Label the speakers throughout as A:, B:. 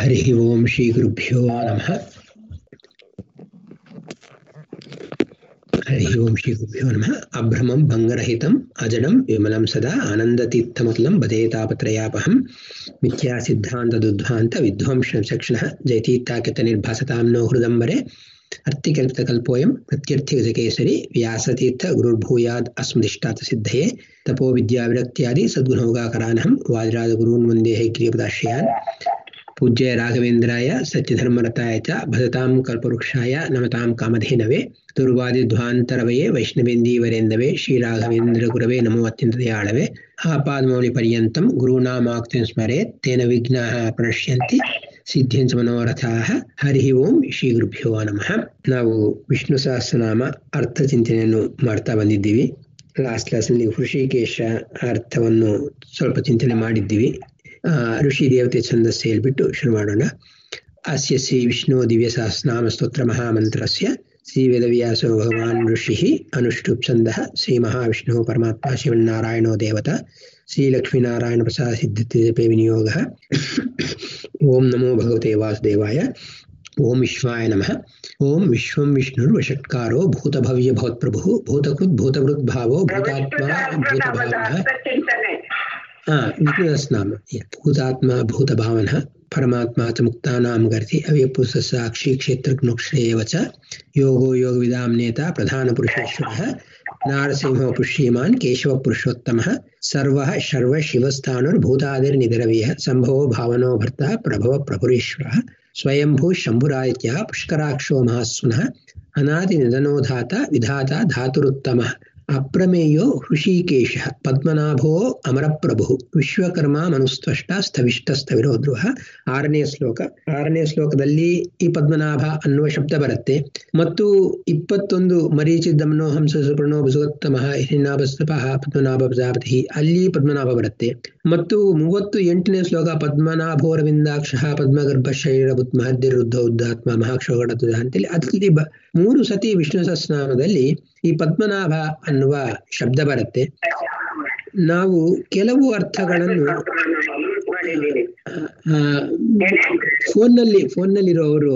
A: ಹರಿ ಓಂ ಶ್ರೀ ಗುರುಭ್ಯೋ ನಮಃ ಹರಿ ಓಂ ಶ್ರೀ ಗುರುಭ್ಯೋ ನಮಃ ಅಭ್ರಮಂ ಭಂಗರಹಿತಂ ಅಜಡಂ ವಿಮಲಂ ಸದಾ ಆನಂದತೀರ್ಥಮತಲಂ ಬದೇತಾಪತ್ರಯಾಪಹಂ ಮಿಥ್ಯಾ ಸಿದ್ಧಾಂತ ದುಧ್ವಾಂತ ವಿಧ್ವಂಸ ಚಕ್ಷಣಃ ಜಯತೀರ್ಥಾಕಿತ ನಿರ್ಭಾಸತಾಂ ನೋ ಹೃದಂಬರೆ ಅರ್ಥಿಕಲ್ಪಿತಕಲ್ಪೋಯಂ ಪ್ರತ್ಯರ್ಥಿಗಜಕೇಸರಿ ವ್ಯಾಸತೀರ್ಥ ಗುರುರ್ಭೂಯಾದ್ ಅಸ್ಮದಿಷ್ಟಾತ ಸಿದ್ಧಯೇ ತಪೋ ವಿದ್ಯಾವಿರಕ್ತ್ಯಾದಿ ಸದ್ಗುಣೋಗಾಕರಾನಹಂ ವಾದಿರಾಜ ಗುರೂನ್ ವಂದೇ ಹೈಗ್ರೀಯಪದಾಶ್ರಯಾನ್ ಪೂಜ್ಯ ರಾಘವೇಂದ್ರಾಯ ಸತ್ಯಧರ್ಮರತಾಯ ಚ ಭಜತಾಂ ಕಲ್ಪವೃಕ್ಷಾಯ ನಮತಾಂ ಕಾಮಧೇನವೇ ದುರ್ವಾದಿಧ್ವಾಂತರವಯೇ ವೈಷ್ಣವೇಂದೀವರೇಂದವೇ ಶ್ರೀರಾಘವೇಂದ್ರ ಗುರವೇ ನಮೋ ಅತ್ಯಂತ ದಯಾಳವೇ ಆಪಾದಮೌಳಿ ಪರ್ಯಂತಂ ಗುರುನಾಮಾಕ್ತಿಂ ಸ್ಮರೇತ್ ತೇನ ವಿಘ್ನಾಃ ಪ್ರಣಶ್ಯಂತಿ ಸಿದ್ಧಿಂಚ ಮನೋರಥಾಃ ಹರಿ ಓಂ ಶ್ರೀ ಗುರುಭ್ಯೋ ನಮಃ ನಾವು ವಿಷ್ಣು ಸಹಸ್ರನಾಮ ಅರ್ಥ ಚಿಂತನೆಯನ್ನು ಮಾಡ್ತಾ ಬಂದಿದ್ದೀವಿ ಲಾಸ್ಟ್ ಕ್ಲಾಸ್ನಲ್ಲಿ ಹೃಷಿಕೇಶ ಅರ್ಥವನ್ನು ಸ್ವಲ್ಪ ಚಿಂತನೆ ಮಾಡಿದ್ದೀವಿ ಋಷಿ ದೇವತೆ ಛಂದಸ್ಸು ಹೇಳ್ಬಿಟ್ಟು ಶುರು ಮಾಡೋಣ ಅಸ್ಯ ಶ್ರೀ ವಿಷ್ಣು ದಿವ್ಯ ಸಹಸ್ರನಾಮ ಸ್ತೋತ್ರ ಮಹಾಮಂತ್ರಸ್ಯ ಶ್ರೀ ವೇದವ್ಯಾಸೋ ಭಗವಾನ್ ಋಷಿ ಅನುಷ್ಠುಪ್ ಛಂದಃ ಶ್ರೀ ಮಹಾವಿಷ್ಣು ಪರಮಾತ್ಮ ಶಿವನಾರಾಯಣೋ ದೇವತಾ ಶ್ರೀ ಲಕ್ಷ್ಮೀನಾರಾಯಣ ಪ್ರಸಾದ ಸಿದ್ಧತೆ ವಿನಿಯೋಗ ಓಂ ನಮೋ ಭಗವತೆ ವಾಸುದೇವಾಯ ಓಂ ವಿಶ್ವಾಯ ನಮಃ ಓಂ ವಿಶ್ವಂ ವಿಷ್ಣುರ್ವಷಟ್ಕಾರೋ ಭೂತಭವ್ಯ ಭವತ್ಪ್ರಭು ಭೂತಕೃತ್ ಭೂತವೃತ್ ಭಾವೋ ಭೂತಾತ್ಮ ಭೂತಭಾವನಃ ಹಾ ವಿಷ್ಣುಸ್ನಾಮ ಭೂತಾತ್ಮ ಭೂತಭಾವನಃ ಪರಮಾತ್ಮ ಚ ಮುಕ್ತಾನಾಂ ಗರ್ತಿ ಅವ್ಯಪುರುಷ ಸಾಕ್ಷಿ ಕ್ಷೇತ್ರಜ್ಞೋಕ್ಷರೇವ ಚ ಯೋಗೋ ಯೋಗವಿದಾಂ ನೇತ ಪ್ರಧಾನಪುರುಷೇಶ್ವರಃ ನಾರಸಿಂಹ ಪುಷ್ಯಮಾನ್ ಕೇಶವ ಪುರುಷೋತ್ತಮಃ ಸರ್ವಃ ಶರ್ವ ಶಿವಸ್ಥಾನುರ್ಭೂತಾದಿರ್ನಿಧರವ್ಯಃ ಸಂಭವೋ ಭಾವನೋ ಭರ್ತ ಪ್ರಭವ ಪ್ರಭುರೇಶ್ವರಃ ಸ್ವಯಂಭೂ ಶಂಭುರಾದಿತ್ಯ ಪುಷ್ಕರಾಕ್ಷೋ ಮಹಾಸ್ವನಃ ಅನಾದಿ ನಿಧನೋಧಾತ ವಿಧಾತ ಧಾತುರುತ್ತಮಃ ಅಪ್ರಮೇಯೋ ಹೃಷಿಕೇಶ ಪದ್ಮನಾಭೋ ಅಮರಪ್ರಭು ವಿಶ್ವಕರ್ಮ ಮನುಸ್ತ್ವಷ್ಟ ಸ್ಥವಿಷ್ಟ ಸ್ಥವಿರೋ ಧ್ರುವ ಆರನೇ ಶ್ಲೋಕ ಆರನೇ ಶ್ಲೋಕದಲ್ಲಿ ಈ ಪದ್ಮನಾಭ ಅನ್ನುವ ಶಬ್ದ ಬರುತ್ತೆ ಮತ್ತು ಇಪ್ಪತ್ತೊಂದು ಮರೀಚಿದ್ದಮನೋ ಹಂಸ ಸುಪ್ರಣೋ ಬಸುಗತ್ತಮಃ ಹಿರಿನಾಭಸ್ತಪಃ ಪದ್ಮನಾಭ ಪ್ರಜಾಪತಿ ಅಲ್ಲಿ ಪದ್ಮನಾಭ ಬರುತ್ತೆ ಮತ್ತು ಮೂವತ್ತು ಎಂಟನೇ ಶ್ಲೋಕ ಪದ್ಮನಾಭೋರವಿಂದಾಕ್ಷ ಪದ್ಮಗರ್ಭ ಶರೀರ ಬುದ್ಧ ಮಹದ್ದಿರುದ್ಧ ಉದ್ದಾತ್ಮ ಮಹಾಕ್ಷೋಗಡ ಅಂತೇಳಿ ಅದರಲ್ಲಿ ಬ ಮೂರು ಸತಿ ವಿಷ್ಣು ಸಹಸ್ರನಾಮದಲ್ಲಿ ಈ ಪದ್ಮನಾಭ ಅನ್ನುವ ಶಬ್ದ ಬರುತ್ತೆ ನಾವು ಕೆಲವು ಅರ್ಥಗಳನ್ನು ಫೋನ್ನಲ್ಲಿ ಫೋನ್ನಲ್ಲಿರೋರು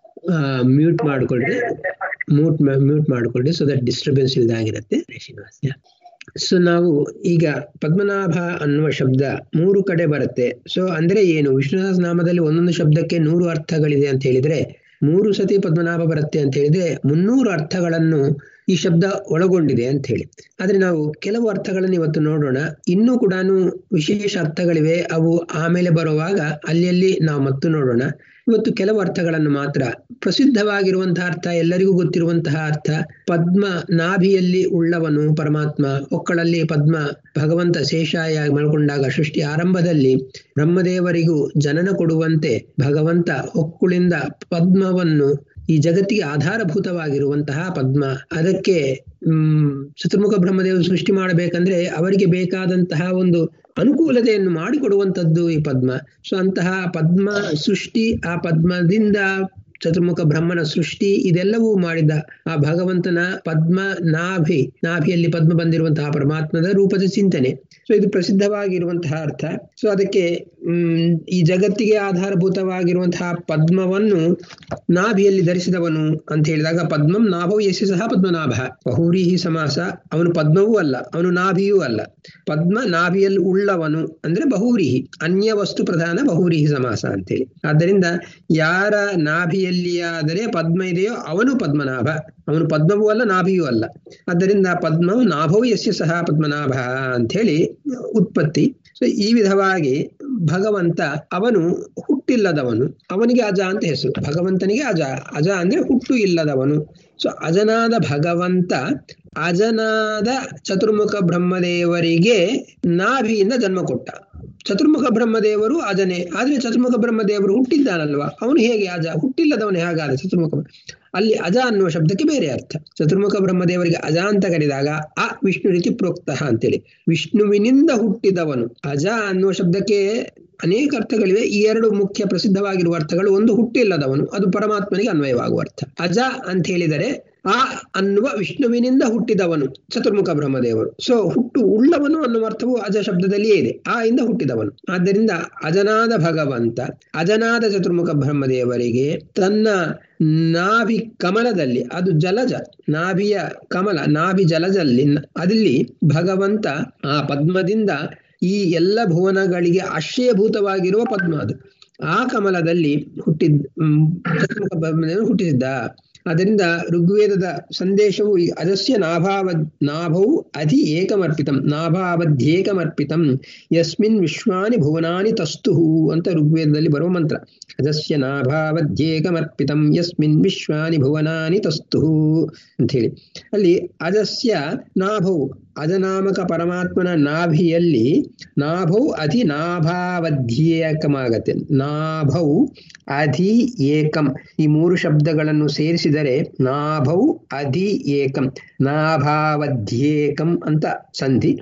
A: ಮ್ಯೂಟ್ ಮಾಡಿಕೊಳ್ಳಿ ಮ್ಯೂಟ್ ಮ್ಯೂಟ್ ಮಾಡಿಕೊಳ್ಳಿ ಸೊ ದಟ್ ಡಿಸ್ಟರ್ಬೆನ್ಸ್ ಇಲ್ದಾಗಿರುತ್ತೆ ಶ್ರೀನಿವಾಸ ಸೊ ನಾವು ಈಗ ಪದ್ಮನಾಭ ಅನ್ನುವ ಶಬ್ದ ಮೂರು ಕಡೆ ಬರುತ್ತೆ ಸೊ ಅಂದ್ರೆ ಏನು ವಿಷ್ಣು ನಾಮದಲ್ಲಿ ಒಂದೊಂದು ಶಬ್ದಕ್ಕೆ ನೂರು ಅರ್ಥಗಳಿದೆ ಅಂತ ಹೇಳಿದ್ರೆ ಮೂರು ಸತಿ ಪದ್ಮನಾಭ ಬರುತ್ತೆ ಅಂತ ಹೇಳಿದ್ರೆ ಮುನ್ನೂರು ಅರ್ಥಗಳನ್ನು ಈ ಶಬ್ದ ಒಳಗೊಂಡಿದೆ ಅಂತ ಹೇಳಿ ಆದ್ರೆ ನಾವು ಕೆಲವು ಅರ್ಥಗಳನ್ನು ಇವತ್ತು ನೋಡೋಣ ಇನ್ನೂ ಕೂಡ ವಿಶೇಷ ಅರ್ಥಗಳಿವೆ ಅವು ಆಮೇಲೆ ಬರುವಾಗ ಅಲ್ಲಿ ನಾವು ಮತ್ತು ನೋಡೋಣ ಇವತ್ತು ಕೆಲವು ಅರ್ಥಗಳನ್ನು ಮಾತ್ರ ಪ್ರಸಿದ್ಧವಾಗಿರುವಂತಹ ಅರ್ಥ ಎಲ್ಲರಿಗೂ ಗೊತ್ತಿರುವಂತಹ ಅರ್ಥ ಪದ್ಮ ನಾಭಿಯಲ್ಲಿ ಉಳ್ಳವನು ಪರಮಾತ್ಮ ಒಕ್ಕಳಲ್ಲಿ ಪದ್ಮ ಭಗವಂತ ಶೇಷಾಯ ಮಲ್ಕೊಂಡಾಗ ಸೃಷ್ಟಿ ಆರಂಭದಲ್ಲಿ ಬ್ರಹ್ಮದೇವರಿಗೂ ಜನನ ಕೊಡುವಂತೆ ಭಗವಂತ ಹೊಕ್ಕುಳಿಂದ ಪದ್ಮವನ್ನು ಈ ಜಗತ್ತಿಗೆ ಆಧಾರಭೂತವಾಗಿರುವಂತಹ ಪದ್ಮ ಅದಕ್ಕೆ ಹ್ಮ್ ಚತುರ್ಮುಖ ಬ್ರಹ್ಮದೇವರು ಸೃಷ್ಟಿ ಮಾಡಬೇಕಂದ್ರೆ ಅವರಿಗೆ ಬೇಕಾದಂತಹ ಒಂದು ಅನುಕೂಲತೆಯನ್ನು ಮಾಡಿಕೊಡುವಂಥದ್ದು ಈ ಪದ್ಮ ಸೊ ಅಂತಹ ಪದ್ಮ ಸೃಷ್ಟಿ ಆ ಪದ್ಮದಿಂದ ಚತುರ್ಮುಖ ಬ್ರಹ್ಮನ ಸೃಷ್ಟಿ ಇದೆಲ್ಲವೂ ಮಾಡಿದ ಆ ಭಗವಂತನ ಪದ್ಮ ನಾಭಿ ನಾಭಿಯಲ್ಲಿ ಪದ್ಮ ಬಂದಿರುವಂತಹ ಪರಮಾತ್ಮದ ರೂಪದ ಚಿಂತನೆ ಸೊ ಇದು ಪ್ರಸಿದ್ಧವಾಗಿರುವಂತಹ ಅರ್ಥ ಸೊ ಅದಕ್ಕೆ ಹ್ಮ್ ಈ ಜಗತ್ತಿಗೆ ಆಧಾರಭೂತವಾಗಿರುವಂತಹ ಪದ್ಮವನ್ನು ನಾಭಿಯಲ್ಲಿ ಧರಿಸಿದವನು ಅಂತ ಹೇಳಿದಾಗ ಪದ್ಮಂ ನಾಭವು ಯಶ ಸಹ ಪದ್ಮನಾಭ ಬಹುರೀಹಿ ಸಮಾಸ ಅವನು ಪದ್ಮವೂ ಅಲ್ಲ ಅವನು ನಾಭಿಯೂ ಅಲ್ಲ ಪದ್ಮ ನಾಭಿಯಲ್ಲಿ ಉಳ್ಳವನು ಅಂದ್ರೆ ಬಹುರೀಹಿ ಅನ್ಯ ವಸ್ತು ಪ್ರಧಾನ ಬಹುರೀಹಿ ಸಮಾಸ ಅಂತೇಳಿ ಆದ್ದರಿಂದ ಯಾರ ನಾಭಿಯಲ್ಲಿಯಾದರೆ ಪದ್ಮ ಇದೆಯೋ ಅವನು ಪದ್ಮನಾಭ ಅವನು ಪದ್ಮವೂ ಅಲ್ಲ ನಾಭಿಯೂ ಅಲ್ಲ ಆದ್ದರಿಂದ ಪದ್ಮವು ನಾಭವು ಯಸ್ಯ ಸಹ ಪದ್ಮನಾಭ ಅಂತ ಹೇಳಿ ಉತ್ಪತ್ತಿ ಸೊ ಈ ವಿಧವಾಗಿ ಭಗವಂತ ಅವನು ಹುಟ್ಟಿಲ್ಲದವನು ಅವನಿಗೆ ಅಜ ಅಂತ ಹೆಸರು ಭಗವಂತನಿಗೆ ಅಜ ಅಜ ಅಂದ್ರೆ ಹುಟ್ಟು ಇಲ್ಲದವನು ಸೊ ಅಜನಾದ ಭಗವಂತ ಅಜನಾದ ಚತುರ್ಮುಖ ಬ್ರಹ್ಮದೇವರಿಗೆ ನಾಭಿಯಿಂದ ಜನ್ಮ ಕೊಟ್ಟ ಚತುರ್ಮುಖ ಬ್ರಹ್ಮದೇವರು ಅಜನೇ ಆದ್ರೆ ಚತುರ್ಮುಖ ಬ್ರಹ್ಮದೇವರು ಹುಟ್ಟಿದ್ದಾನಲ್ವಾ ಅವನು ಹೇಗೆ ಅಜ ಹುಟ್ಟಿಲ್ಲದವನು ಹೇಗಾದ ಚತುರ್ಮುಖ ಅಲ್ಲಿ ಅಜ ಅನ್ನುವ ಶಬ್ದಕ್ಕೆ ಬೇರೆ ಅರ್ಥ ಚತುರ್ಮುಖ ಬ್ರಹ್ಮದೇವರಿಗೆ ಅಜ ಅಂತ ಕರೆದಾಗ ಆ ವಿಷ್ಣು ರೀತಿ ಪ್ರೋಕ್ತ ಅಂತೇಳಿ ವಿಷ್ಣುವಿನಿಂದ ಹುಟ್ಟಿದವನು ಅಜ ಅನ್ನುವ ಶಬ್ದಕ್ಕೆ ಅನೇಕ ಅರ್ಥಗಳಿವೆ ಈ ಎರಡು ಮುಖ್ಯ ಪ್ರಸಿದ್ಧವಾಗಿರುವ ಅರ್ಥಗಳು ಒಂದು ಹುಟ್ಟಿಲ್ಲದವನು ಅದು ಪರಮಾತ್ಮನಿಗೆ ಅನ್ವಯವಾಗುವ ಅರ್ಥ ಅಜ ಅಂತ ಹೇಳಿದರೆ ಆ ಅನ್ನುವ ವಿಷ್ಣುವಿನಿಂದ ಹುಟ್ಟಿದವನು ಚತುರ್ಮುಖ ಬ್ರಹ್ಮದೇವರು ಸೊ ಹುಟ್ಟು ಉಳ್ಳವನು ಅನ್ನುವ ಅರ್ಥವು ಅಜ ಶಬ್ದದಲ್ಲಿಯೇ ಇದೆ ಆ ಇಂದ ಹುಟ್ಟಿದವನು ಆದ್ದರಿಂದ ಅಜನಾದ ಭಗವಂತ ಅಜನಾದ ಚತುರ್ಮುಖ ಬ್ರಹ್ಮದೇವರಿಗೆ ತನ್ನ ನಾಭಿ ಕಮಲದಲ್ಲಿ ಅದು ಜಲಜ ನಾಭಿಯ ಕಮಲ ನಾಭಿ ಜಲಜಲ್ಲಿ ಅದಲ್ಲಿ ಭಗವಂತ ಆ ಪದ್ಮದಿಂದ ಈ ಎಲ್ಲ ಭುವನಗಳಿಗೆ ಆಶ್ರಯಭೂತವಾಗಿರುವ ಪದ್ಮ ಅದು ಆ ಕಮಲದಲ್ಲಿ ಹುಟ್ಟಿದ್ ಚತುರ್ಮುಖ ಬ್ರಹ್ಮದೇವರು ಹುಟ್ಟಿಸಿದ್ದ ಅದರಿಂದ ಋಗ್ವೇದದ ಸಂದೇಶವು ಈ ಅಜಸ್ಯ ನಾಭಾವ ನಾಭೌ ಅಧಿ ಏಕಮರ್ಪಿತಂ ನಾಭಾವಧ್ಯೇಕಮರ್ಪಿತಂ ಯಸ್ಮಿನ್ ವಿಶ್ವಾನಿ ಭುವನಾನಿ ತಸ್ತು ಅಂತ ಋಗ್ವೇದದಲ್ಲಿ ಬರುವ ಮಂತ್ರ ಅಜಸ್ಯ ನಾಭಾವಧ್ಯೇಕಮರ್ಪಿತಂ ಯಸ್ಮಿನ್ ವಿಶ್ವಾನಿ ಭುವನಾನಿ ತಸ್ತು ಅಂತ ಹೇಳಿ ಅಲ್ಲಿ ಅಜಸ್ಯ ನಾಭೌ ಅಜನಾಮಕ ಪರಮಾತ್ಮನ ನಾಭಿಯಲ್ಲಿ ನಾಭೌ ಅಧಿ ನಾಭಾವಧ್ಯೇಕಮಾಗತ್ತೆ ನಾಭೌ ಅಧಿ ಏಕಂ ಈ ಮೂರು ಶಬ್ದಗಳನ್ನು ಸೇರಿಸಿದರೆ ನಾಭೌ ಅಧಿ ಏಕಂ ನಾಭಾವಧ್ಯೇಕಂ ಅಂತ ಸಂಧಿ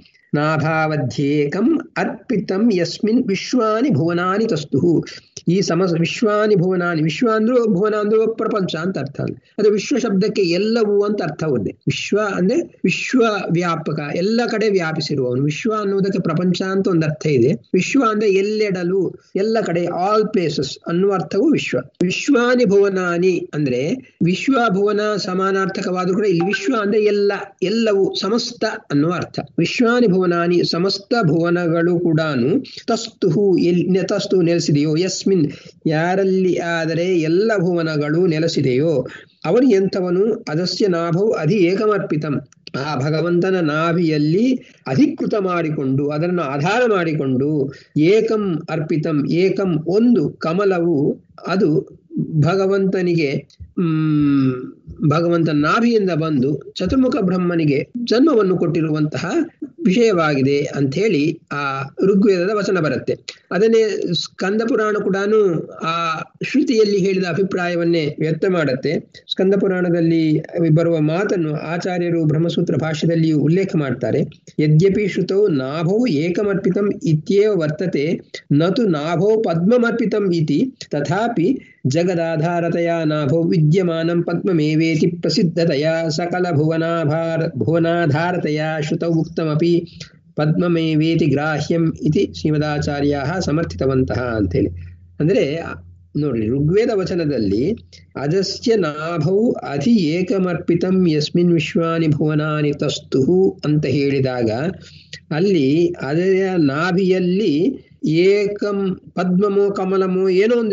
A: ನಾಭಾವಧ್ಯೇಕಂ ಅರ್ಪಿತಂ ಯಸ್ಮಿನ್ ವಿಶ್ವಾನಿ ಭುವನಾನಿ ತಸ್ತು ಈ ಸಮ ವಿಶ್ವಾನಿ ಭುವನಾನಿ ವಿಶ್ವ ಅಂದ್ರೂ ಭುವನ ಅಂದ್ರೂ ಪ್ರಪಂಚ ಅಂತ ಅರ್ಥ ಅದು ವಿಶ್ವ ಶಬ್ದಕ್ಕೆ ಎಲ್ಲವೂ ಅಂತ ಅರ್ಥ ಇದೆ ವಿಶ್ವ ಅಂದ್ರೆ ವಿಶ್ವ ವ್ಯಾಪಕ ಎಲ್ಲ ಕಡೆ ವ್ಯಾಪಿಸಿರುವವನು ವಿಶ್ವ ಅನ್ನುವುದಕ್ಕೆ ಪ್ರಪಂಚ ಅಂತ ಒಂದು ಅರ್ಥ ಇದೆ ವಿಶ್ವ ಅಂದ್ರೆ ಎಲ್ಲೆಡಲು ಎಲ್ಲ ಕಡೆ ಆಲ್ ಪ್ಲೇಸಸ್ ಅನ್ನುವ ಅರ್ಥವು ವಿಶ್ವ ವಿಶ್ವಾನಿ ಭುವನಾನಿ ಅಂದ್ರೆ ವಿಶ್ವ ಭುವನ ಸಮಾನಾರ್ಥಕವಾದ್ರೂ ಕೂಡ ಇಲ್ಲಿ ವಿಶ್ವ ಅಂದ್ರೆ ಎಲ್ಲ ಎಲ್ಲವೂ ಸಮಸ್ತ ಅನ್ನುವ ಅರ್ಥ ವಿಶ್ವಾನಿ ಭುವನಾನಿ ಸಮಸ್ತ ಭುವನಗಳು ಕೂಡ ತಸ್ತುಹು ಎಲ್ ತಸ್ತು ನೆಲೆಸಿದೆಯೋ ಯಸ್ಮಿನ್ ಯಾರಲ್ಲಿ ಆದರೆ ಎಲ್ಲ ಭುವನಗಳು ನೆಲೆಸಿದೆಯೋ ಅವನು ಎಂಥವನು ಅದಸ್ಯ ನಾಭವು ಅಧಿ ಏಕಮರ್ಪಿತಂ ಆ ಭಗವಂತನ ನಾಭಿಯಲ್ಲಿ ಅಧಿಕೃತ ಮಾಡಿಕೊಂಡು ಅದನ್ನು ಆಧಾರ ಮಾಡಿಕೊಂಡು ಏಕಂ ಅರ್ಪಿತಂ ಏಕಂ ಒಂದು ಕಮಲವು ಅದು ಭಗವಂತನಿಗೆ ಹ್ಮ್ ಭಗವಂತನ ನಾಭಿಯಿಂದ ಬಂದು ಚತುರ್ಮುಖ ಬ್ರಹ್ಮನಿಗೆ ಜನ್ಮವನ್ನು ಕೊಟ್ಟಿರುವಂತಹ ವಿಷಯವಾಗಿದೆ ಅಂತ ಹೇಳಿ ಆ ಋಗ್ವೇದದ ವಚನ ಬರುತ್ತೆ ಅದನ್ನೇ ಸ್ಕಂದ ಪುರಾಣ ಕೂಡ ಆ ಶ್ರುತಿಯಲ್ಲಿ ಹೇಳಿದ ಅಭಿಪ್ರಾಯವನ್ನೇ ವ್ಯಕ್ತ ಮಾಡುತ್ತೆ ಸ್ಕಂದ ಪುರಾಣದಲ್ಲಿ ಬರುವ ಮಾತನ್ನು ಆಚಾರ್ಯರು ಬ್ರಹ್ಮಸೂತ್ರ ಭಾಷ್ಯದಲ್ಲಿ ಉಲ್ಲೇಖ ಮಾಡ್ತಾರೆ ಯದ್ಯಪಿ ಶ್ರುತೌ ನಾಭೌ ಏಕಮರ್ಪಿತಂ ಇತ್ಯೇವ ವರ್ತತೆ ನತು ನಾಭೌ ಪದ್ಮಮರ್ಪಿತಂ ಇತಿ ತಥಾಪಿ ಜಗದಾಧಾರತೆಯ ನಾಭೌ ವಿದ್ಯಮಾನಂ ಪದ್ಮಮೇವೇತಿ ಪ್ರಸಿದ್ಧತೆಯ ಸಕಲ ಭುವನಾಭಾರ ಭುವನಾಧಾರತೆಯ ಶ್ರುತೌ ಉಕ್ತಮಪಿ ಪದ್ಮಮೇವೇತಿ ಗ್ರಾಹ್ಯಂ ಇತಿ ಶ್ರೀಮದಾಚಾರ್ಯ ಸಮರ್ಥಿತವಂತಹ ಅಂತೇಳಿ ಅಂದ್ರೆ ನೋಡ್ರಿ ಋಗ್ವೇದ ವಚನದಲ್ಲಿ ಅಜಸ್ಯ ನಾಭೌ ಅಧಿ ಏಕಮರ್ಪಿತಂ ಯಸ್ಮಿನ್ ವಿಶ್ವಾನಿ ಭುವನಾನಿ ತಸ್ತು ಅಂತ ಹೇಳಿದಾಗ ಅಲ್ಲಿ ಅದರ ನಾಭಿಯಲ್ಲಿ ಏಕಂ ಪದ್ಮಮೋ ಕಮಲಮೋ ಏನೋ ಒಂದು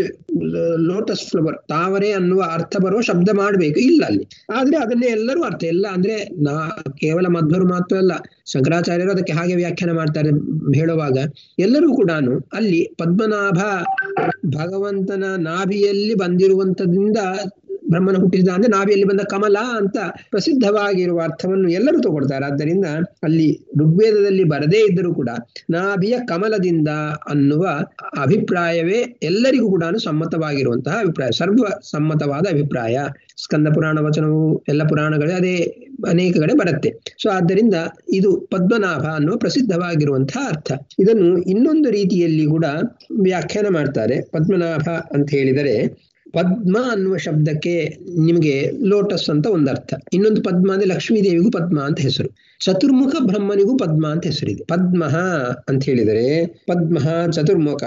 A: ಲೋಟಸ್ ಫ್ಲವರ್ ತಾವರೆ ಅನ್ನುವ ಅರ್ಥ ಬರುವ ಶಬ್ದ ಮಾಡಬೇಕು ಇಲ್ಲ ಅಲ್ಲಿ ಆದ್ರೆ ಅದನ್ನೇ ಎಲ್ಲರೂ ಅರ್ಥ ಎಲ್ಲ ಅಂದ್ರೆ ನಾ ಕೇವಲ ಮಧ್ವರು ಮಾತ್ರ ಅಲ್ಲ ಶಂಕರಾಚಾರ್ಯರು ಅದಕ್ಕೆ ಹಾಗೆ ವ್ಯಾಖ್ಯಾನ ಮಾಡ್ತಾರೆ ಹೇಳುವಾಗ ಎಲ್ಲರೂ ಕೂಡ ಅಲ್ಲಿ ಪದ್ಮನಾಭ ಭಗವಂತನ ನಾಭಿಯಲ್ಲಿ ಬಂದಿರುವಂತದಿಂದ ಬ್ರಹ್ಮನ ಹುಟ್ಟಿಸಿದ ಅಂದ್ರೆ ನಾಭಿಯಲ್ಲಿ ಬಂದ ಕಮಲ ಅಂತ ಪ್ರಸಿದ್ಧವಾಗಿರುವ ಅರ್ಥವನ್ನು ಎಲ್ಲರೂ ತಗೊಳ್ತಾರೆ ಆದ್ದರಿಂದ ಅಲ್ಲಿ ಋಗ್ವೇದದಲ್ಲಿ ಬರದೇ ಇದ್ದರೂ ಕೂಡ ನಾಭಿಯ ಕಮಲದಿಂದ ಅನ್ನುವ ಅಭಿಪ್ರಾಯವೇ ಎಲ್ಲರಿಗೂ ಕೂಡ ಸಮ್ಮತವಾಗಿರುವಂತಹ ಅಭಿಪ್ರಾಯ ಸರ್ವ ಸಮ್ಮತವಾದ ಅಭಿಪ್ರಾಯ ಸ್ಕಂದ ಪುರಾಣ ವಚನವು ಎಲ್ಲ ಪುರಾಣಗಳೇ ಅದೇ ಅನೇಕ ಕಡೆ ಬರುತ್ತೆ ಸೊ ಆದ್ದರಿಂದ ಇದು ಪದ್ಮನಾಭ ಅನ್ನುವ ಪ್ರಸಿದ್ಧವಾಗಿರುವಂತಹ ಅರ್ಥ ಇದನ್ನು ಇನ್ನೊಂದು ರೀತಿಯಲ್ಲಿ ಕೂಡ ವ್ಯಾಖ್ಯಾನ ಮಾಡ್ತಾರೆ ಪದ್ಮನಾಭ ಅಂತ ಹೇಳಿದರೆ ಪದ್ಮ ಅನ್ನುವ ಶಬ್ದಕ್ಕೆ ನಿಮಗೆ ಲೋಟಸ್ ಅಂತ ಒಂದು ಅರ್ಥ ಇನ್ನೊಂದು ಪದ್ಮ ಅಂದ್ರೆ ಲಕ್ಷ್ಮೀ ದೇವಿಗೂ ಪದ್ಮ ಅಂತ ಹೆಸರು ಚತುರ್ಮುಖ ಬ್ರಹ್ಮನಿಗೂ ಪದ್ಮ ಅಂತ ಹೆಸರಿದೆ ಪದ್ಮ ಅಂತ ಹೇಳಿದರೆ ಪದ್ಮ ಚತುರ್ಮುಖ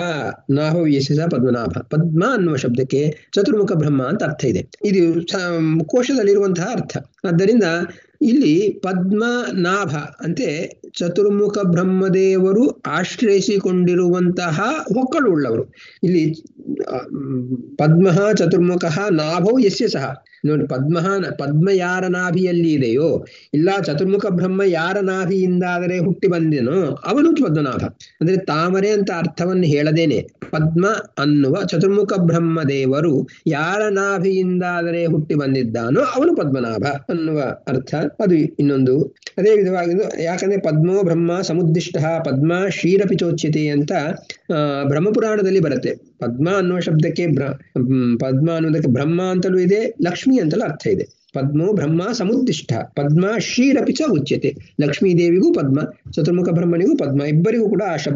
A: ನಾಭವ್ಯಸ ಪದ್ಮನಾಭ ಪದ್ಮ ಅನ್ನುವ ಶಬ್ದಕ್ಕೆ ಚತುರ್ಮುಖ ಬ್ರಹ್ಮ ಅಂತ ಅರ್ಥ ಇದೆ ಇದು ಕೋಶದಲ್ಲಿರುವಂತಹ ಅರ್ಥ ಆದ್ದರಿಂದ ಇಲ್ಲಿ ಪದ್ಮನಾಭ ಅಂತೆ ಚತುರ್ಮುಖ ಬ್ರಹ್ಮದೇವರು ಆಶ್ರಯಿಸಿಕೊಂಡಿರುವಂತಹ ಹೊಕ್ಕಳುಳ್ಳವರು ಇಲ್ಲಿ ಪದ್ಮ ಚತುರ್ಮುಖ ನಾಭೌ ಯಸ್ಯ ಸಹ ನೋಡಿ ಪದ್ಮ ಪದ್ಮ ಯಾರ ನಾಭಿಯಲ್ಲಿ ಇದೆಯೋ ಇಲ್ಲ ಚತುರ್ಮುಖ ಬ್ರಹ್ಮ ಯಾರ ನಾಭಿಯಿಂದಾದರೆ ಹುಟ್ಟಿ ಬಂದೇನೋ ಅವನು ಪದ್ಮನಾಭ ಅಂದ್ರೆ ತಾಮರೆ ಅಂತ ಅರ್ಥವನ್ನು ಹೇಳದೇನೆ ಪದ್ಮ ಅನ್ನುವ ಚತುರ್ಮುಖ ಬ್ರಹ್ಮ ದೇವರು ಯಾರ ನಾಭಿಯಿಂದಾದರೆ ಹುಟ್ಟಿ ಬಂದಿದ್ದಾನೋ ಅವನು ಪದ್ಮನಾಭ ಅನ್ನುವ ಅರ್ಥ ಅದು ಇನ್ನೊಂದು ಅದೇ ವಿಧವಾಗಿ ಯಾಕಂದ್ರೆ ಪದ್ಮೋ ಬ್ರಹ್ಮ ಸಮುದ್ದಿಷ್ಟ ಪದ್ಮ ಶ್ರೀರಪಿಚೋಚ್ಯತೆ ಅಂತ ಬ್ರಹ್ಮಪುರಾಣದಲ್ಲಿ ಬರುತ್ತೆ ಪದ್ಮ ಅನ್ನುವ ಶಬ್ದಕ್ಕೆ ಬ್ರ ಪದ್ಮ ಅನ್ನೋದಕ್ಕೆ ಬ್ರಹ್ಮ ಅಂತಲೂ ಇದೆ ಲಕ್ಷ್ಮಿ ಅಂತಲೂ ಅರ್ಥ ಇದೆ ಪದ್ಮೋ ಬ್ರಹ್ಮ ಸಮುದ್ದಿಷ್ಟ ಪದ್ಮ ಶ್ರೀರಪಿ ಚ ಉಚ್ಯತೆ ಲಕ್ಷ್ಮೀ ದೇವಿಗೂ ಪದ್ಮ ಚತುರ್ಮುಖ ಬ್ರಹ್ಮನಿಗೂ ಪದ್ಮ ಇಬ್ಬರಿಗೂ ಕೂಡ ಆ ಶಬ್ದ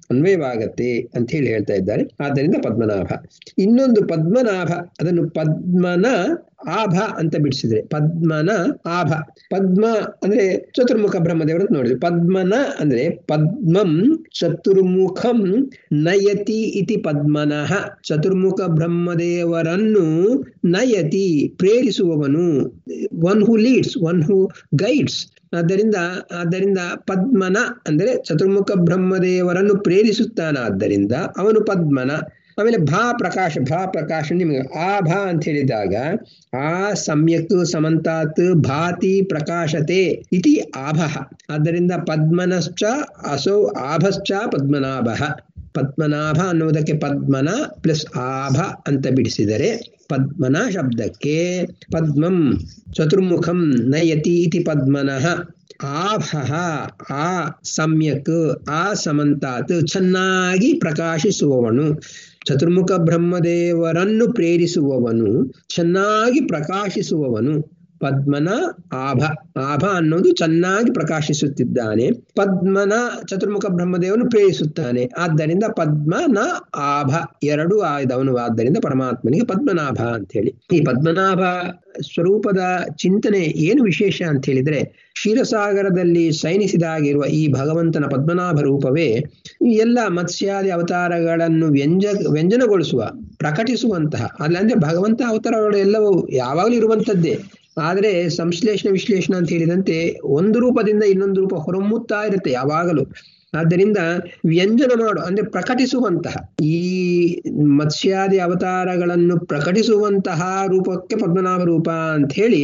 A: ಅನ್ವಯವಾಗತ್ತೆ ಅಂತ ಹೇಳಿ ಹೇಳ್ತಾ ಇದ್ದಾರೆ ಆದ್ದರಿಂದ ಪದ್ಮನಾಭ ಇನ್ನೊಂದು ಪದ್ಮನಾಭ ಅದನ್ನು ಪದ್ಮನ ಆಭ ಅಂತ ಬಿಡಿಸಿದ್ರೆ ಪದ್ಮನ ಆಭ ಪದ್ಮ ಅಂದ್ರೆ ಚತುರ್ಮುಖ ಬ್ರಹ್ಮದೇವರನ್ನು ನೋಡಿದ್ವಿ ಪದ್ಮನ ಅಂದ್ರೆ ಪದ್ಮಂ ಚತುರ್ಮುಖಂ ನಯತಿ ಇತಿ ಪದ್ಮನಃ ಚತುರ್ಮುಖ ಬ್ರಹ್ಮದೇವರನ್ನು ನಯತಿ ಪ್ರೇರಿಸುವವನು one who leads one who guides ಆದ್ದರಿಂದ ಆದ್ದರಿಂದ ಪದ್ಮನ ಅಂದರೆ ಚತುರ್ಮುಖ ಬ್ರಹ್ಮದೇವರನ್ನು ಪ್ರೇರಿಸುತ್ತಾನಾದ್ದರಿಂದ ಅವನು ಪದ್ಮನ ಆಮೇಲೆ ಭಾ ಪ್ರಕಾಶ ಭಾ ಪ್ರಕಾಶ ನಿಮಗೆ ಆ ಭಾ ಅಂತ ಹೇಳಿದಾಗ ಆ ಸಮ್ಯಕ್ ಸಮಂತಾತ್ ಭಾತಿ ಪ್ರಕಾಶತೆ ಇತಿ ಆಭ ಆದ್ದರಿಂದ ಪದ್ಮನಶ್ಚ ಅಸೌ ಆಭಶ್ಚ ಪದ್ಮನಾಭ ಪದ್ಮನಾಭ ಅನ್ನುವುದಕ್ಕೆ ಪದ್ಮನ ಪ್ಲಸ್ ಆಭ ಅಂತ ಬಿಡಿಸಿದರೆ ಪದ್ಮನ ಶಬ್ದಕ್ಕೆ ಪದ್ಮಂ ಚತುರ್ಮುಖಂ ನಯತಿ ಇತಿ ಪದ್ಮನಃ ಆಭಃ ಆ ಸಮ್ಯಕ್ ಆ ಸಮಂತಾತ್ ಚೆನ್ನಾಗಿ ಪ್ರಕಾಶಿಸುವವನು ಚತುರ್ಮುಖ ಬ್ರಹ್ಮದೇವರನ್ನು ಪ್ರೇರಿಸುವವನು ಚೆನ್ನಾಗಿ ಪ್ರಕಾಶಿಸುವವನು ಪದ್ಮನ ಆಭ ಆಭ ಅನ್ನೋದು ಚೆನ್ನಾಗಿ ಪ್ರಕಾಶಿಸುತ್ತಿದ್ದಾನೆ ಪದ್ಮನ ಚತುರ್ಮುಖ ಬ್ರಹ್ಮದೇವನು ಪ್ರೇರಿಸುತ್ತಾನೆ ಆದ್ದರಿಂದ ಪದ್ಮನ ಆಭ ಎರಡು ಆಯ್ದವನು ಆದ್ದರಿಂದ ಪರಮಾತ್ಮನಿಗೆ ಪದ್ಮನಾಭ ಅಂತ ಹೇಳಿ ಈ ಪದ್ಮನಾಭ ಸ್ವರೂಪದ ಚಿಂತನೆ ಏನು ವಿಶೇಷ ಅಂತ ಹೇಳಿದ್ರೆ ಕ್ಷೀರಸಾಗರದಲ್ಲಿ ಸೈನಿಸಿದಾಗಿರುವ ಈ ಭಗವಂತನ ಪದ್ಮನಾಭ ರೂಪವೇ ಎಲ್ಲ ಮತ್ಸ್ಯಾದಿ ಅವತಾರಗಳನ್ನು ವ್ಯಂಜ ವ್ಯಂಜನಗೊಳಿಸುವ ಪ್ರಕಟಿಸುವಂತಹ ಅಲ್ಲಂದ್ರೆ ಭಗವಂತ ಅವತಾರಗಳು ಎಲ್ಲವೂ ಯಾವಾಗಲೂ ಇರುವಂತದ್ದೇ ಆದರೆ ಸಂಶ್ಲೇಷಣೆ ವಿಶ್ಲೇಷಣೆ ಅಂತ ಹೇಳಿದಂತೆ ಒಂದು ರೂಪದಿಂದ ಇನ್ನೊಂದು ರೂಪ ಹೊರಮುತ್ತಾ ಇರುತ್ತೆ ಯಾವಾಗಲೂ ಆದ್ದರಿಂದ ವ್ಯಂಜನ ಮಾಡು ಅಂದ್ರೆ ಪ್ರಕಟಿಸುವಂತಹ ಈ ಮತ್ಸ್ಯಾದಿ ಅವತಾರಗಳನ್ನು ಪ್ರಕಟಿಸುವಂತಹ ರೂಪಕ್ಕೆ ಪದ್ಮನಾಭ ರೂಪ ಅಂತ ಹೇಳಿ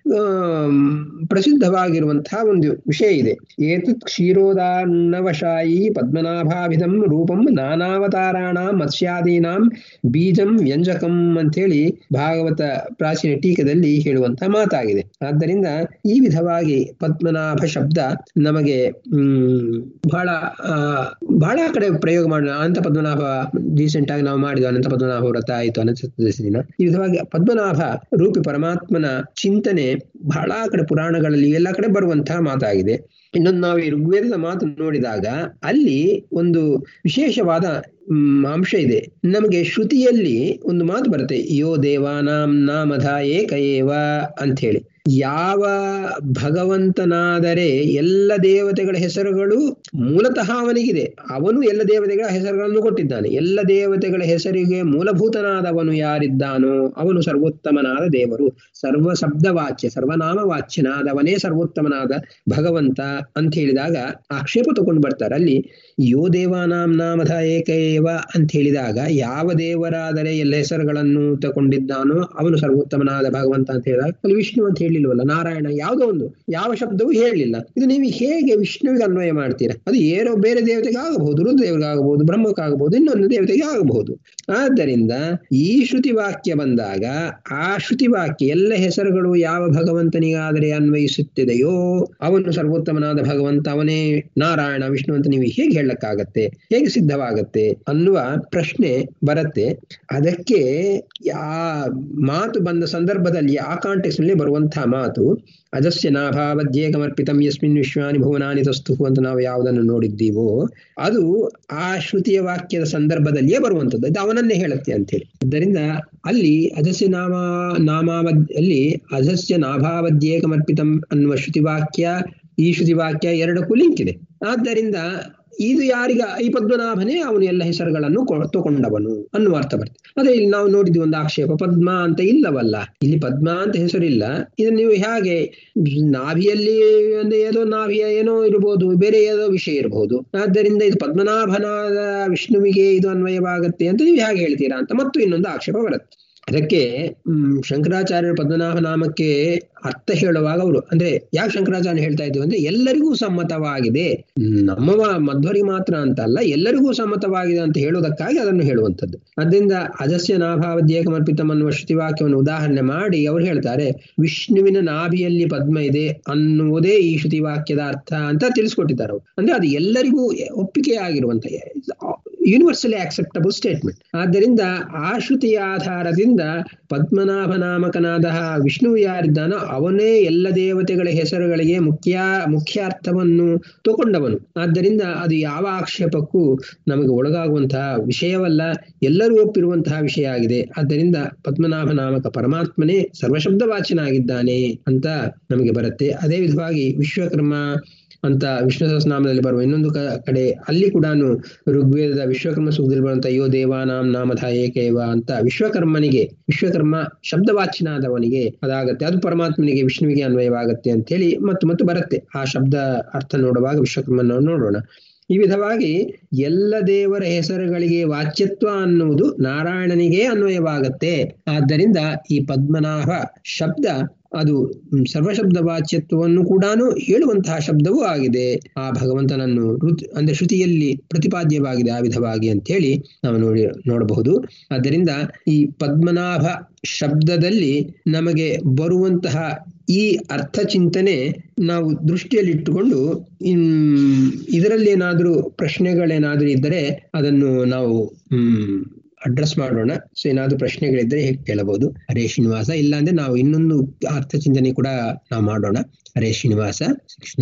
A: ಪ್ರಸಿದ್ಧವಾಗಿರುವಂತಹ ಒಂದು ವಿಷಯ ಇದೆ ಏತತ್ ಕ್ಷೀರೋದಾನ್ನವಶಾಯಿ ಪದ್ಮನಾಭಾಭಿಧಂ ರೂಪಂ ನಾನಾವತಾರಾಣ ಮತ್ಸ್ಯಾದೀನಾಂ ಬೀಜಂ ವ್ಯಂಜಕಂ ಅಂತೇಳಿ ಭಾಗವತ ಪ್ರಾಚೀನ ಟೀಕದಲ್ಲಿ ಹೇಳುವಂತಹ ಮಾತಾಗಿದೆ ಆದ್ದರಿಂದ ಈ ವಿಧವಾಗಿ ಪದ್ಮನಾಭ ಶಬ್ದ ನಮಗೆ ಹ್ಮ್ ಬಹಳ ಬಹಳ ಕಡೆ ಪ್ರಯೋಗ ಮಾಡೋಣ ಅನಂತ ಪದ್ಮನಾಭ ರೀಸೆಂಟ್ ಆಗಿ ನಾವು ಮಾಡಿದ್ವಿ ಅನಂತ ಪದ್ಮನಾಭ ವ್ರತ ಆಯಿತು ಅನಂತ ಚತುರ್ದಶಿನ ಈ ವಿಧವಾಗಿ ಪದ್ಮನಾಭ ರೂಪಿ ಪರಮಾತ್ಮನ ಚಿಂತನೆ ಬಹಳ ಕಡೆ ಪುರಾಣಗಳಲ್ಲಿ ಎಲ್ಲ ಕಡೆ ಬರುವಂತಹ ಮಾತಾಗಿದೆ ಇನ್ನೊಂದು ನಾವು ಈ ಋಗ್ವೇದದ ಮಾತು ನೋಡಿದಾಗ ಅಲ್ಲಿ ಒಂದು ವಿಶೇಷವಾದ ಅಂಶ ಇದೆ ನಮಗೆ ಶ್ರುತಿಯಲ್ಲಿ ಒಂದು ಮಾತು ಬರುತ್ತೆ ಯೋ ದೇವಾನಾಂ ನಾಮಧ ಏಕ ಏವ ಅಂತ ಹೇಳಿ ಯಾವ ಭಗವಂತನಾದರೆ ಎಲ್ಲ ದೇವತೆಗಳ ಹೆಸರುಗಳು ಮೂಲತಃ ಅವನಿಗಿದೆ ಅವನು ಎಲ್ಲ ದೇವತೆಗಳ ಹೆಸರುಗಳನ್ನು ಕೊಟ್ಟಿದ್ದಾನೆ ಎಲ್ಲ ದೇವತೆಗಳ ಹೆಸರಿಗೆ ಮೂಲಭೂತನಾದವನು ಯಾರಿದ್ದಾನೋ ಅವನು ಸರ್ವೋತ್ತಮನಾದ ದೇವರು ಸರ್ವ ಶಬ್ದವಾಚ್ಯ ಸರ್ವನಾಮ ವಾಚ್ಯನಾದವನೇ ಸರ್ವೋತ್ತಮನಾದ ಭಗವಂತ ಅಂತ ಹೇಳಿದಾಗ ಆಕ್ಷೇಪ ತಗೊಂಡು ಬರ್ತಾರೆ ಅಲ್ಲಿ ಯೋ ದೇವಾನಾಂ ನಾಮಧ ಏಕೇವ ಅಂತ ಹೇಳಿದಾಗ ಯಾವ ದೇವರಾದರೆ ಎಲ್ಲ ಹೆಸರುಗಳನ್ನು ತಗೊಂಡಿದ್ದಾನೋ ಅವನು ಸರ್ವೋತ್ತಮನಾದ ಭಗವಂತ ಅಂತ ಹೇಳಿದಾಗ ಅಲ್ಲಿ ವಿಷ್ಣು ಅಂತ ಹೇಳಿಲ್ವಲ್ಲ ನಾರಾಯಣ ಯಾವುದೋ ಒಂದು ಯಾವ ಶಬ್ದವೂ ಹೇಳಲಿಲ್ಲ ಇದು ನೀವು ಹೇಗೆ ವಿಷ್ಣುವಿಗೆ ಅನ್ವಯ ಮಾಡ್ತೀರಾ ಅದು ಏನೋ ಬೇರೆ ದೇವತೆಗೆ ಆಗಬಹುದು ರುದ್ರದೇವರಿಗೆ ಆಗಬಹುದು ಬ್ರಹ್ಮಕ್ಕಾಗಬಹುದು ಇನ್ನೊಂದು ದೇವತೆಗೆ ಆಗಬಹುದು ಆದ್ದರಿಂದ ಈ ಶ್ರುತಿ ವಾಕ್ಯ ಬಂದಾಗ ಆ ಶ್ರುತಿ ವಾಕ್ಯ ಎಲ್ಲ ಹೆಸರುಗಳು ಯಾವ ಭಗವಂತನಿಗಾದರೆ ಅನ್ವಯಿಸುತ್ತಿದೆಯೋ ಅವನು ಸರ್ವೋತ್ತಮನಾದ ಭಗವಂತ ಅವನೇ ನಾರಾಯಣ ವಿಷ್ಣು ಅಂತ ನೀವು ಹೇಗೆ ಹೇಳಕ್ಕಾಗತ್ತೆ ಹೇಗೆ ಸಿದ್ಧವಾಗತ್ತೆ ಅನ್ನುವ ಪ್ರಶ್ನೆ ಬರುತ್ತೆ ಅದಕ್ಕೆ ಆ ಮಾತು ಬಂದ ಸಂದರ್ಭದಲ್ಲಿ ಆ ಕಾಂಟೆಕ್ಸ್ ನಲ್ಲಿ ಬರುವಂತಹ ಮಾತು ಅಜಸ್ಯ ನಾಭಾವಧ್ಯೇಕಮರ್ಪಿತಂ ಯಸ್ಮಿನ್ ವಿಶ್ವಾನಿ ಭುವನಾನಿ ತಸ್ತು ಅಂತ ನಾವು ಯಾವುದನ್ನು ನೋಡಿದ್ದೀವೋ ಅದು ಆ ಶ್ರುತಿಯ ವಾಕ್ಯದ ಸಂದರ್ಭದಲ್ಲಿಯೇ ಬರುವಂಥದ್ದು ಅದು ಅವನನ್ನೇ ಹೇಳುತ್ತೆ ಅಂತೇಳಿ ಆದ್ದರಿಂದ ಅಲ್ಲಿ ಅಜಸ್ಯ ನಾಮ ನಾಮಾವಲ್ಲಿ ಅಜಸ್ಯ ನಾಭಾವಧ್ಯೇಕಮರ್ಪಿತಂ ಅನ್ನುವ ಶ್ರುತಿವಾಕ್ಯ ಈ ಶ್ರುತಿವಾಕ್ಯ ಎರಡಕ್ಕೂ ಲಿಂಕ್ ಇದೆ ಆದ್ದರಿಂದ ಇದು ಯಾರಿಗ ಈ ಪದ್ಮನಾಭನೇ ಅವನು ಎಲ್ಲ ಹೆಸರುಗಳನ್ನು ತಗೊಂಡವನು ಅನ್ನುವ ಅರ್ಥ ಬರ್ತದೆ ಅದೇ ಇಲ್ಲಿ ನಾವು ನೋಡಿದ್ವಿ ಒಂದು ಆಕ್ಷೇಪ ಪದ್ಮ ಅಂತ ಇಲ್ಲವಲ್ಲ ಇಲ್ಲಿ ಪದ್ಮ ಅಂತ ಹೆಸರಿಲ್ಲ ಇದನ್ನು ನೀವು ಹೇಗೆ ನಾಭಿಯಲ್ಲಿ ಒಂದು ಏನೋ ನಾಭಿಯ ಏನೋ ಇರಬಹುದು ಬೇರೆ ಏನೋ ವಿಷಯ ಇರಬಹುದು ಆದ್ದರಿಂದ ಇದು ಪದ್ಮನಾಭನಾದ ವಿಷ್ಣುವಿಗೆ ಇದು ಅನ್ವಯವಾಗುತ್ತೆ ಅಂತ ನೀವು ಹೇಗೆ ಹೇಳ್ತೀರಾ ಅಂತ ಮತ್ತು ಇನ್ನೊಂದು ಆಕ್ಷೇಪ ಬರುತ್ತೆ ಅದಕ್ಕೆ ಹ್ಮ್ ಶಂಕರಾಚಾರ್ಯರ ಪದ್ಮನಾಭ ನಾಮಕ್ಕೆ ಅರ್ಥ ಹೇಳುವಾಗ ಅವರು ಅಂದ್ರೆ ಯಾಕೆ ಶಂಕರಾಚಾರ್ಯ ಹೇಳ್ತಾ ಇದ್ವಿ ಅಂದ್ರೆ ಎಲ್ಲರಿಗೂ ಸಮ್ಮತವಾಗಿದೆ ನಮ್ಮ ಮಧ್ವರಿಗೆ ಮಾತ್ರ ಅಂತ ಅಲ್ಲ ಎಲ್ಲರಿಗೂ ಸಮ್ಮತವಾಗಿದೆ ಅಂತ ಹೇಳುವುದಕ್ಕಾಗಿ ಅದನ್ನು ಹೇಳುವಂಥದ್ದು ಅದರಿಂದ ಅಜಸ್ಯ ನಾಭಾವಧ್ಯೇಕಮರ್ಪಿತಂ ಅನ್ನುವ ಶ್ರುತಿವಾಕ್ಯವನ್ನು ಉದಾಹರಣೆ ಮಾಡಿ ಅವರು ಹೇಳ್ತಾರೆ ವಿಷ್ಣುವಿನ ನಾಭಿಯಲ್ಲಿ ಪದ್ಮ ಇದೆ ಅನ್ನುವುದೇ ಈ ಶ್ರುತಿವಾಕ್ಯದ ಅರ್ಥ ಅಂತ ತಿಳಿಸ್ಕೊಟ್ಟಿದ್ದಾರೆ ಅವರು ಅಂದ್ರೆ ಅದು ಎಲ್ಲರಿಗೂ ಒಪ್ಪಿಗೆ ಆಗಿರುವಂತ ಯೂನಿವರ್ಸಲಿ ಆಕ್ಸೆಪ್ಟಬಲ್ ಸ್ಟೇಟ್ಮೆಂಟ್ ಆದ್ದರಿಂದ ಆ ಶ್ರುತಿಯ ಆಧಾರದಿಂದ ಪದ್ಮನಾಭ ನಾಮಕನಾದ ವಿಷ್ಣು ಯಾರಿದ್ದಾನೋ ಅವನೇ ಎಲ್ಲ ದೇವತೆಗಳ ಹೆಸರುಗಳಿಗೆ ಮುಖ್ಯ ಮುಖ್ಯಾರ್ಥವನ್ನು ತಗೊಂಡವನು ಆದ್ದರಿಂದ ಅದು ಯಾವ ಆಕ್ಷೇಪಕ್ಕೂ ನಮಗೆ ಒಳಗಾಗುವಂತಹ ವಿಷಯವಲ್ಲ ಎಲ್ಲರೂ ಒಪ್ಪಿರುವಂತಹ ವಿಷಯ ಆಗಿದೆ ಆದ್ದರಿಂದ ಪದ್ಮನಾಭ ನಾಮಕ ಪರಮಾತ್ಮನೇ ಸರ್ವಶಬ್ದವಾಚನಾಗಿದ್ದಾನೆ ಅಂತ ನಮಗೆ ಬರುತ್ತೆ ಅದೇ ವಿಧವಾಗಿ ವಿಶ್ವಕರ್ಮ ಅಂತ ವಿಷ್ಣು ಸಹಸ್ರನಾಮದಲ್ಲಿ ಬರುವ ಇನ್ನೊಂದು ಕಡೆ ಅಲ್ಲಿ ಕೂಡ ಋಗ್ವೇದದ ವಿಶ್ವಕರ್ಮ ಸೂಕ್ತದಲ್ಲಿ ಬರುವಂತ ಯೋ ದೇವಾನಾಂ ನಾಮಧ ಏಕೈವ ಅಂತ ವಿಶ್ವಕರ್ಮನಿಗೆ ವಿಶ್ವಕರ್ಮ ಶಬ್ದವಾಚ್ಯನಾದವನಿಗೆ ಅದಾಗತ್ತೆ ಅದು ಪರಮಾತ್ಮನಿಗೆ ವಿಷ್ಣುವಿಗೆ ಅನ್ವಯವಾಗತ್ತೆ ಅಂತ ಹೇಳಿ ಮತ್ತು ಮತ್ತು ಬರುತ್ತೆ ಆ ಶಬ್ದ ಅರ್ಥ ನೋಡುವಾಗ ವಿಶ್ವಕರ್ಮನ ನೋಡೋಣ ಈ ವಿಧವಾಗಿ ಎಲ್ಲ ದೇವರ ಹೆಸರುಗಳಿಗೆ ವಾಚ್ಯತ್ವ ಅನ್ನುವುದು ನಾರಾಯಣನಿಗೆ ಅನ್ವಯವಾಗತ್ತೆ ಆದ್ದರಿಂದ ಈ ಪದ್ಮನಾಭ ಶಬ್ದ ಅದು ಸರ್ವಶಬ್ದ ವಾಚ್ಯತ್ವವನ್ನು ಕೂಡ ಹೇಳುವಂತಹ ಶಬ್ದವೂ ಆಗಿದೆ ಆ ಭಗವಂತನನ್ನು ಋತು ಅಂದ್ರೆ ಶ್ರುತಿಯಲ್ಲಿ ಪ್ರತಿಪಾದ್ಯವಾಗಿದೆ ಆ ವಿಧವಾಗಿ ಅಂತ ಹೇಳಿ ನಾವು ನೋಡಿ ನೋಡಬಹುದು ಆದ್ದರಿಂದ ಈ ಪದ್ಮನಾಭ ಶಬ್ದದಲ್ಲಿ ನಮಗೆ ಬರುವಂತಹ ಈ ಅರ್ಥ ಚಿಂತನೆ ನಾವು ದೃಷ್ಟಿಯಲ್ಲಿಟ್ಟುಕೊಂಡು ಇನ್ ಇದರಲ್ಲಿ ಏನಾದರೂ ಪ್ರಶ್ನೆಗಳೇನಾದರೂ ಇದ್ದರೆ ಅದನ್ನು ನಾವು ಹ್ಮ್ ಅಡ್ರೆಸ್ ಮಾಡೋಣ ಸೊ ಏನಾದ್ರು ಪ್ರಶ್ನೆಗಳಿದ್ರೆ ಹೇಗೆ ಕೇಳಬಹುದು ಹರೇ ಶ್ರೀನಿವಾಸ ಇಲ್ಲಾಂದ್ರೆ ನಾವು ಇನ್ನೊಂದು ಅರ್ಥ ಚಿಂತನೆ ಕೂಡ ನಾವು ಮಾಡೋಣ ಹರೇ ಶ್ರೀನಿವಾಸ ಕೃಷ್ಣ